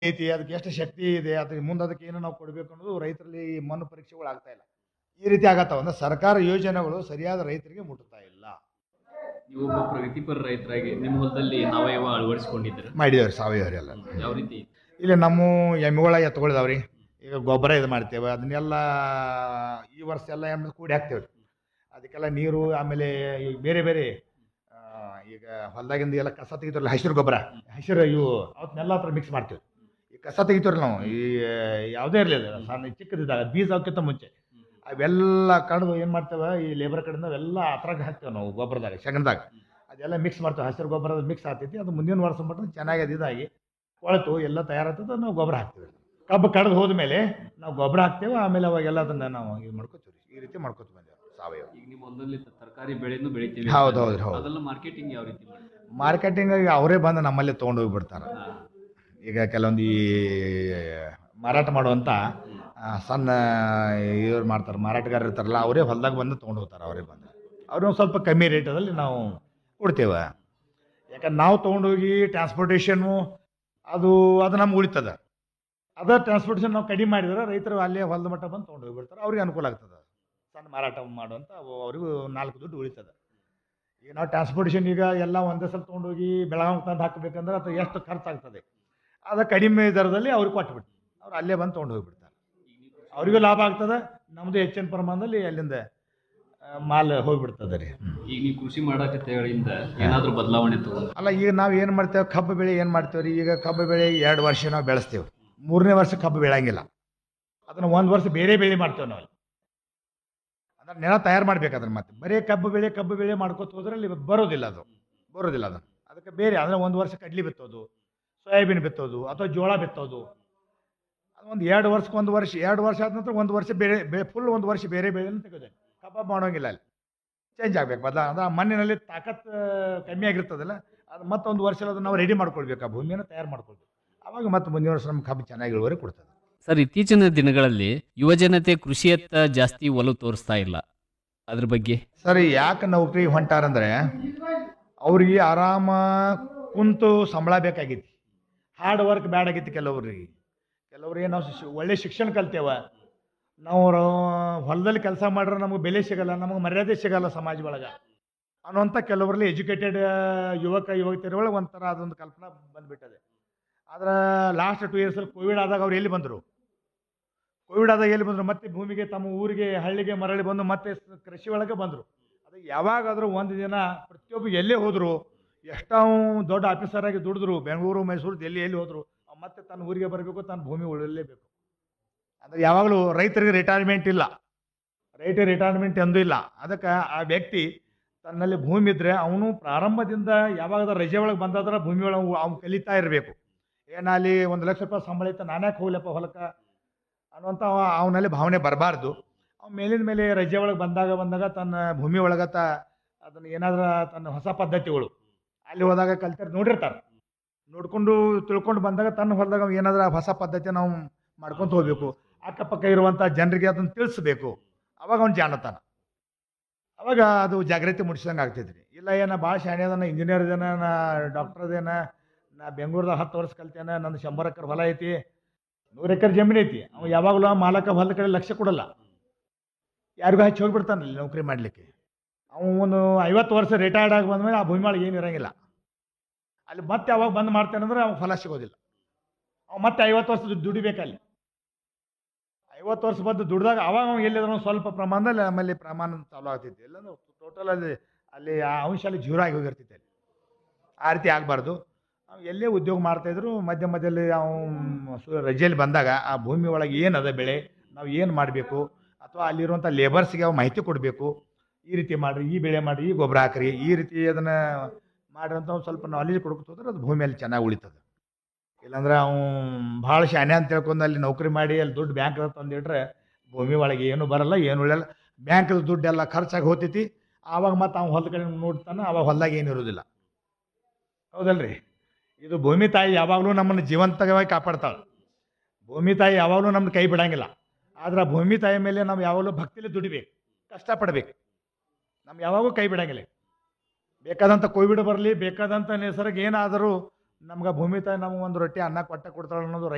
ಐತಿ ಅದಕ್ಕೆ ಎಷ್ಟು ಶಕ್ತಿ ಇದೆ ಅದಕ್ಕೆ ಮುಂದೆ ಅದಕ್ಕೆ ಏನು ನಾವು ಕೊಡಬೇಕು ಅನ್ನೋದು ರೈತರಲ್ಲಿ ಈ ಮಣ್ಣು ಪರೀಕ್ಷೆಗಳು ಆಗ್ತಾ ಇಲ್ಲ ಈ ರೀತಿ ಆಗತ್ತಾವ ಅಂದ್ರೆ ಸರ್ಕಾರ ಯೋಜನೆಗಳು ಸರಿಯಾದ ರೈತರಿಗೆ ಮುಟ್ಟುತ್ತಾ ಇಲ್ಲ ನೀವು ಒಬ್ಬ ಪ್ರಗತಿಪರ ರೈತರಾಗಿ ನಿಮ್ಮ ಹೊಲದಲ್ಲಿ ಸಾವಯವ ಅಳವಡಿಸಿಕೊಂಡಿದ್ದೀರ ಮಾಡಿದೇವ್ರಿ ಸಾವಯವ ಎಲ್ಲ ಯಾವ ರೀತಿ ಇಲ್ಲಿ ನಮ್ಮ ಎಮ್ಮೆಗಳ ಎತ್ಕೊಳಿದಾವ್ರಿ ಈಗ ಗೊಬ್ಬರ ಇದು ಮಾಡ್ತೇವೆ ಅದನ್ನೆಲ್ಲ ಈ ವರ್ಷ ಎಲ್ಲ ಎಮ್ಮೆ ಕೂಡಿ ಹಾಕ್ತೇವೆ ಅದಕ್ಕೆಲ್ಲ ನೀರು ಆಮೇಲೆ ಈ ಬೇರೆ ಬೇರೆ ಆ, ಈಗ ಹೊಲದಾಗಿಂದ ಎಲ್ಲ ಕಸ ತೆಗಿತಾರಲ್ಲ ಹಸಿರು ಗೊಬ್ಬರ ಹಸಿರು ಇವು ಅವನ್ನೆಲ್ಲ ಹತ್ರ ಮಿಕ್ಸ್ ಮಾಡ್ತೇವೆ ಈ ಕಸ ತೆಗಿತಾರಲ್ಲ ನಾವು ಈ ಯಾವುದೇ ಇರಲಿಲ್ಲ ಸಣ್ಣ ಚಿಕ್ಕದಿದ್ದಾಗ ಬೀಜ ಅವಕ್ಕಿಂತ ಮುಂಚೆ ಅವೆಲ್ಲ ಕಡ್ದು ಏನು ಮಾಡ್ತೇವೆ ಈ ಲೇಬರ್ ಕಡೆಯಿಂದ ಅವೆಲ್ಲ ಅದ್ರಾಗ ಹಾಕ್ತೇವೆ ನಾವು ಗೊಬ್ಬರದಾಗ ಶಗನ್ದಾಗ ಅದೆಲ್ಲ ಮಿಕ್ಸ್ ಮಾಡ್ತೇವೆ ಹಸಿರು ಗೊಬ್ಬರದ ಮಿಕ್ಸ್ ಆಗ್ತೈತಿ ಅದು ಮುಂದಿನ ವರ್ಷ ಮಟ್ಟ ಚೆನ್ನಾಗಿ ಅದು ಇದಾಗಿ ಕೊಳೆತು ಎಲ್ಲ ತಯಾರಾಗ್ತದೆ ನಾವು ಗೊಬ್ಬರ ಹಾಕ್ತೇವೆ ಕಬ್ಬು ಕಡ್ದು ಹೋದ್ಮೇಲೆ ನಾವು ಗೊಬ್ಬರ ಹಾಕ್ತೇವೆ ಆಮೇಲೆ ಅವಾಗೆಲ್ಲ ಅದನ್ನ ನಾವು ಇದು ಮಾಡ್ಕೋತೀವಿ ಈ ರೀತಿ ಮಾಡ್ಕೊತ ಬಂದೇವೆ ಸಾವಯವ ಈಗ ನಿಮ್ಮ ಹೊಲದಲ್ಲಿ ತರಕಾರಿ ಬೆಳೆನೂ ಬೆಳಿತೀವಿ ಹೌದು, ಹೌದು, ಹೌದು. ಅದೆಲ್ಲ ಮಾರ್ಕೆಟಿಂಗ್ ಯಾವ ರೀತಿ ಮಾಡ್ತೀರಿ? ಮಾರ್ಕೆಟಿಂಗ್ ಅವರೇ ಬಂದು ನಮ್ಮಲ್ಲಿ ತೊಗೊಂಡು ಹೋಗ್ಬಿಡ್ತಾರೆ ಹಾ. ಈಗ ಕೆಲವೊಂದು ಈ ಮಾರಾಟ ಮಾಡುವಂಥ ಆ, ಸಣ್ಣ ಇವ್ರು ಮಾಡ್ತಾರೆ ಮಾರಾಟಗಾರರು ಇರ್ತಾರಲ್ಲ ಅವರೇ ಹೊಲ್ದಾಗ ಬಂದು ತೊಗೊಂಡು ಹೋಗ್ತಾರೆ ಅವರೇ ಬಂದು ಅವ್ರು ಒಂದು ಸ್ವಲ್ಪ ಕಮ್ಮಿ ರೇಟದಲ್ಲಿ ನಾವು ಕೊಡ್ತೇವೆ ಯಾಕಂದ್ರೆ ನಾವು ತೊಗೊಂಡೋಗಿ ಟ್ರಾನ್ಸ್ಪೋರ್ಟೇಷನ್ನು ಅದು ಅದು ನಮ್ಗೆ ಉಳಿತದ ಅದ ಟ್ರಾನ್ಸ್ಪೋರ್ಟೇಷನ್ ನಾವು ಕಡಿಮೆ ಮಾಡಿದ್ರೆ ರೈತರು ಅಲ್ಲೇ ಹೊಲದ ಮಟ್ಟ ಬಂದು ತೊಗೊಂಡು ಹೋಗ್ಬಿಡ್ತಾರೆ ಅವ್ರಿಗೆ ಅನುಕೂಲ ಆಗ್ತದೆ ಸಣ್ಣ ಮಾರಾಟ ಮಾಡುವಂಥ ಅವು ಅವ್ರಿಗೂ ನಾಲ್ಕು ದುಡ್ಡು ಉಳಿತದೆ ಈಗ ನಾವು ಟ್ರಾನ್ಸ್ಪೋರ್ಟೇಷನ್ ಈಗ ಎಲ್ಲ ಒಂದೇ ಸಲ ತೊಗೊಂಡೋಗಿ ಬೆಳಗಾವಿ ತಂದು ಹಾಕಬೇಕಂದ್ರೆ ಅದು ಎಷ್ಟು ಖರ್ಚಾಗ್ತದೆ ಅದು ಕಡಿಮೆ ದರದಲ್ಲಿ ಅವ್ರಿಗೆ ಕೊಟ್ಬಿಟ್ಟು ಅವ್ರು ಅಲ್ಲೇ ಬಂದು ತೊಗೊಂಡು ಹೋಗ್ಬಿಡ್ತಾರೆ ಅವರಿಗೂ ಲಾಭ ಆಗ್ತದೆ ನಮ್ಮದು ಹೆಚ್ಚಿನ ಪ್ರಮಾಣದಲ್ಲಿ ಅಲ್ಲಿಂದ ಆ, ಮಾಲ್ ಹೋಗ್ಬಿಡ್ತದೆ ರೀ ಈಗ ನೀವು ಕೃಷಿ ಮಾಡಕತ್ತೇಳಿಂದ ಏನಾದ್ರೂ ಬದಲಾವಣೆ ತಗೊಂಡ್ ಅಲ್ಲ ಈಗ ನಾವು ಏನು ಮಾಡ್ತೇವೆ ಕಬ್ಬು ಬೆಳೆ ಏನು ಮಾಡ್ತೇವೆ ರೀ ಈಗ ಕಬ್ಬು ಬೆಳೆ ಎರಡು ವರ್ಷ ನಾವು ಬೆಳೆಸ್ತೇವೆ ಮೂರನೇ ವರ್ಷ ಕಬ್ಬು ಬೆಳೆಯಂಗಿಲ್ಲ ಅದನ್ನು ಒಂದು ವರ್ಷ ಬೇರೆ ಬೆಳೆ ಮಾಡ್ತೇವೆ ನಾವು ಅಂದ್ರೆ ನೆಲ ತಯಾರು ಮಾಡ್ಬೇಕು ಅದನ್ನ ಮತ್ತೆ ಬರೀ ಕಬ್ಬು ಬೆಳೆ ಕಬ್ಬು ಬೆಳೆ ಮಾಡ್ಕೊತ ಹೋದ್ರೆ ಅಲ್ಲಿ ಬರೋದಿಲ್ಲ ಅದು ಬರೋದಿಲ್ಲ ಅದು ಅದಕ್ಕೆ ಬೇರೆ ಅಂದರೆ ಒಂದು ವರ್ಷ ಕಡ್ಲಿ ಬಿತ್ತೋದು ಸೋಯಾಬೀನ್ ಬಿತ್ತೋದು ಅಥವಾ ಜೋಳ ಬಿತ್ತೋದು ಅದು ಒಂದು ಎರಡು ವರ್ಷಕ್ಕೆ ಒಂದು ವರ್ಷ ಎರಡು ವರ್ಷ ಆದ ನಂತರ ಒಂದು ವರ್ಷ ಬೇರೆ ಬೆ ಫುಲ್ ಒಂದು ವರ್ಷ ಬೇರೆ ಬೆಳೆಯನ್ನು ತೆಗೆದು ಕಬ್ಬು ಮಾಡೋಂಗಿಲ್ಲ ಅಲ್ಲಿ ಚೇಂಜ್ ಆಗ್ಬೇಕು ಬದಲ ಅಂದ್ರೆ ಆ ಮಣ್ಣಿನಲ್ಲಿ ತಾಕತ್ ಕಮ್ಮಿ ಆಗಿರ್ತದಲ್ಲ ಅದು ಮತ್ತೊಂದು ವರ್ಷ ಅದನ್ನು ನಾವು ರೆಡಿ ಮಾಡ್ಕೊಳ್ಬೇಕು ಆ ಭೂಮಿಯನ್ನು ತಯಾರು ಮಾಡ್ಕೊಳ್ಬೇಕು ಅವಾಗ ಮತ್ತೆ ಮುಂದಿನ ವರ್ಷ ನಮ್ಮ ಕಬ್ಬು ಚೆನ್ನಾಗಿ ಇಳುವರಿ ಕೊಡ್ತದೆ ಸರ್ ಇತ್ತೀಚಿನ ದಿನಗಳಲ್ಲಿ ಯುವಜನತೆ ಕೃಷಿಯತ್ತ ಜಾಸ್ತಿ ಒಲವು ತೋರಿಸ್ತಾ ಇಲ್ಲ ಅದ್ರ ಬಗ್ಗೆ ಸರಿ ಯಾಕೆ ನೌಕರಿ ಹೊಂಟಾರಂದ್ರೆ ಅವ್ರಿಗೆ ಆರಾಮ ಕುಂತು ಸಂಬಳ ಬೇಕಾಗೈತಿ ಹಾರ್ಡ್ ವರ್ಕ್ ಬ್ಯಾಡ್ ಆಗೈತಿ ಕೆಲವ್ರಿಗೆ ಕೆಲವ್ರಿಗೆ ನಾವು ಶಿ- ಒಳ್ಳೆ ಶಿಕ್ಷಣ ಕಲ್ತೇವ ನಾವು ರ- ಹೊಲದಲ್ಲಿ ಕೆಲಸ ಮಾಡ್ರೆ ನಮಗೆ ಬೆಲೆ ಸಿಗಲ್ಲ ನಮಗೆ ಮರ್ಯಾದೆ ಸಿಗಲ್ಲ ಸಮಾಜ ಒಳಗೆ ಅನ್ನುವಂಥ ಕೆಲವರಲ್ಲಿ ಎಜುಕೇಟೆಡ್ ಯುವಕ ಯುವತಿಯರ ಒಳಗೆ ಒಂಥರ ಅದೊಂದು ಕಲ್ಪನಾ ಬಂದ್ಬಿಟ್ಟದೆ ಆದ್ರೆ ಲಾಸ್ಟ್ ಟು ಇಯರ್ಸಲ್ಲಿ ಕೋವಿಡ್ ಆದಾಗ ಅವ್ರು ಎಲ್ಲಿ ಬಂದರು ಕೋವಿಡ್ ಆದಾಗ ಎಲ್ಲಿ ಬಂದರು ಮತ್ತೆ ಭೂಮಿಗೆ ತಮ್ಮ ಊರಿಗೆ ಹಳ್ಳಿಗೆ ಮರಳಿ ಬಂದು ಮತ್ತೆ ಸ- ಕೃಷಿ ಒಳಗೆ ಬಂದರು ಅದು ಯಾವಾಗಾದರೂ ಒಂದು ದಿನ ಪ್ರತಿಯೊಬ್ಬ ಎಲ್ಲೇ ಹೋದರು ಎಷ್ಟೋ ದೊಡ್ಡ ಆಫೀಸರ್ ಆಗಿ ದುಡಿದ್ರು ಬೆಂಗಳೂರು ಮೈಸೂರು ಎಲ್ಲಿ ಎಲ್ಲಿ ಹೋದರು ಮತ್ತೆ ತನ್ನ ಊರಿಗೆ ಬರಬೇಕು ತನ್ನ ಭೂಮಿ ಉಳಿಲೇಬೇಕು ಅಂದರೆ ಯಾವಾಗಲೂ ರೈತರಿಗೆ ರಿಟೈರ್ಮೆಂಟ್ ಇಲ್ಲ ರೈತ ರಿಟೈರ್ಮೆಂಟ್ ಎಂದೂ ಇಲ್ಲ ಅದಕ್ಕೆ ಆ ವ್ಯಕ್ತಿ ತನ್ನಲ್ಲಿ ಭೂಮಿ ಇದ್ದರೆ ಅವನು ಪ್ರಾರಂಭದಿಂದ ಯಾವಾಗ ರಜೆ ಒಳಗೆ ಬಂದಾದ್ರೆ ಭೂಮಿ ಒಳಗೆ ಅವ್ನು ಕಲಿತಾ ಇರಬೇಕು ಏನಲ್ಲಿ ಒಂದು ಲಕ್ಷ ರೂಪಾಯಿ ಸಂಬಳ ಇತ್ತು ನಾನ್ಯಾಕೆ ಹೋಗ್ಲಪ್ಪ ಹೊಲಕ್ಕೆ ಅನ್ನುವಂಥ ಅವ- ಅವನಲ್ಲಿ ಭಾವನೆ ಬರಬಾರ್ದು ಅವ್ನು ಮೇಲಿನ ಮೇಲೆ ರಜೆ ಒಳಗೆ ಬಂದಾಗ ಬಂದಾಗ ತನ್ನ ಭೂಮಿ ಒಳಗೆ ತ ಅದನ್ನು ಏನಾದ್ರೂ ತನ್ನ ಹೊಸ ಪದ್ಧತಿಗಳು ಅಲ್ಲಿ ಹೋದಾಗ ಕಲ್ತಿರ್ ನೋಡಿರ್ತಾರೆ ನೋಡ್ಕೊಂಡು ತಿಳ್ಕೊಂಡು ಬಂದಾಗ ತನ್ನ ಹೊಲದಾಗ ಅವ ಏನಾದ್ರೂ ಹೊಸ ಪದ್ಧತಿ ನಾವು ಮಾಡ್ಕೊತ ಹೋಗ್ಬೇಕು ಅಕ್ಕಪಕ್ಕ ಇರುವಂಥ ಜನರಿಗೆ ಅದನ್ನು ತಿಳಿಸ್ಬೇಕು ಅವಾಗ ಅವ್ನು ಜಾಣತಾನ ಅವಾಗ ಅದು ಜಾಗೃತಿ ಮೂಡಿಸಿದಂಗೆ ಆಗ್ತೈತೆ ರೀ ಇಲ್ಲ ಏನ ಭಾಳ ಶಾಣೆ ಅದಾನ ಇಂಜಿನಿಯರ್ ಇದೇನ ನಾ ಡಾಕ್ಟರ್ ಅದೇನ ನಾ ಬೆಂಗಳೂರ್ದಾಗ ಹತ್ತು ವರ್ಷ ಕಲ್ತೇನೆ ನಂದು ಶಂಬರ್ ಎಕರೆ ಹೊಲ ಐತಿ ನೂರು ಎಕರೆ ಜಮೀನು ಐತಿ ಅವ ಯಾವಾಗಲೂ ಆ ಮಾಲಕ ಹೊಲದ ಕಡೆ ಲಕ್ಷ್ಯ ಕೊಡಲ್ಲ ಯಾರಿಗೂ ಹಚ್ಚಿ ಹೋಗ್ಬಿಡ್ತಾನಲ್ಲಿ ನೌಕರಿ ಮಾಡಲಿಕ್ಕೆ ಅವನು ಐವತ್ತು ವರ್ಷ ರಿಟೈರ್ಡ್ ಆಗಿ ಬಂದ್ಮೇಲೆ ಆ ಭೂಮಿ ಒಳಗೆ ಏನು ಇರಂಗಿಲ್ಲ ಅಲ್ಲಿ ಮತ್ತೆ ಅವಾಗ ಬಂದು ಮಾಡ್ತೇನೆ ಅಂದ್ರೆ ಅವ್ನು ಫಲ ಸಿಗೋದಿಲ್ಲ ಅವ ಮತ್ತೆ ಐವತ್ತು ವರ್ಷ ದುಡ್- ದುಡಿಬೇಕಲ್ಲಿ ಐವತ್ತು ವರ್ಷ ಬಂದು ದುಡ್ದಾಗ ಅವಾಗ ಅವ್ನು ಎಲ್ಲಿದ್ರು ಒಂದ್ ಸ್ವಲ್ಪ ಪ್ರಮಾಣದಲ್ಲಿ ಆಮೇಲೆ ಪ್ರಮಾಣ ಚಾಲು ಆಗ್ತೈತಿ ಇಲ್ಲಾಂದ್ರೆ ಟೋಟಲ್ ಅಲ್ಲಿ ಅಲ್ಲಿ ಆ ಅಂಶ ಅಲ್ಲಿ ಜೀರೋ ಆಗಿ ಹೋಗಿರ್ತೈತೆ ಅಲ್ಲಿ ಆ ರೀತಿ ಆಗಬಾರ್ದು ಅವ್ನು ಎಲ್ಲೇ ಉದ್ಯೋಗ ಮಾಡ್ತಾಯಿದ್ರು ಮಧ್ಯ ಮಧ್ಯದಲ್ಲಿ ಅವನು ಸು- ರಜೆಯಲ್ಲಿ ಬಂದಾಗ ಆ ಭೂಮಿ ಒಳಗೆ ಏನದ ಬೆಳೆ ನಾವು ಏನು ಮಾಡಬೇಕು ಅಥವಾ ಅಲ್ಲಿರುವಂಥ ಲೇಬರ್ಸ್ಗೆ ಅವು ಮಾಹಿತಿ ಕೊಡಬೇಕು ಈ ರೀತಿ ಮಾಡಿರಿ ಈ ಬೆಳೆ ಮಾಡಿರಿ ಈ ಗೊಬ್ಬರ ಹಾಕ್ರಿ ಈ ರೀತಿ ಅದನ್ನು ಮಾಡಿರಂತ ಒಂದು ಸ್ವಲ್ಪ ನಾಲೆಜ್ ಕೊಡ್ಕೊತ ಹೋದ್ರೆ ಅದು ಭೂಮಿಯಲ್ಲಿ ಚೆನ್ನಾಗಿ ಉಳಿತದೆ ಇಲ್ಲಾಂದ್ರೆ ಅವ್ನು ಭಾಳ ಶಾನೆ ಅಂತ ತಿಳ್ಕೊಂಡು ಅಲ್ಲಿ ನೌಕರಿ ಮಾಡಿ ಅಲ್ಲಿ ದುಡ್ಡು ಬ್ಯಾಂಕ್ ತಂದಿಟ್ರೆ ಭೂಮಿ ಒಳಗೆ ಏನು ಬರಲ್ಲ ಏನು ಉಳಿಯಲ್ಲ ಬ್ಯಾಂಕ್ದ ದುಡ್ಡೆಲ್ಲ ಖರ್ಚಾಗಿ ಹೋಗ್ತೈತಿ ಆವಾಗ ಮತ್ತೆ ಅವ್ನು ಹೊಲದ ಕಡೆ ನೋಡ್ತಾನೆ ಆವಾಗ ಹೊಲ್ದಾಗ ಏನು ಇರೋದಿಲ್ಲ ಹೌದಲ್ರಿ ಇದು ಭೂಮಿ ತಾಯಿ ಯಾವಾಗಲೂ ನಮ್ಮನ್ನು ಜೀವಂತವಾಗಿ ಕಾಪಾಡ್ತಾಳೆ ಭೂಮಿ ತಾಯಿ ಯಾವಾಗಲೂ ನಮ್ಮನ್ನು ಕೈ ಬಿಡಂಗಿಲ್ಲ ಆದ್ರೆ ಆ ಭೂಮಿ ತಾಯಿ ಮೇಲೆ ನಾವು ಯಾವಾಗಲೂ ಭಕ್ತಿಲಿ ದುಡಿಬೇಕು ಕಷ್ಟಪಡಬೇಕು ನಮ್ಮ ಯಾವಾಗೂ ಕೈ ಬಿಡಂಗಿಲ್ಲ ಬೇಕಾದಂಥ ಕೋವಿಡ್ ಬರಲಿ ಬೇಕಾದಂಥ ಹೆಸರಿಗೆ ಏನಾದರೂ ನಮ್ಗೆ ಭೂಮಿ ತಾಯಿ ನಮ್ಗೆ ಒಂದು ರೊಟ್ಟಿ ಅನ್ನ ಕೊಟ್ಟ ಕೊಡ್ತಾಳೆ ಅನ್ನೋದು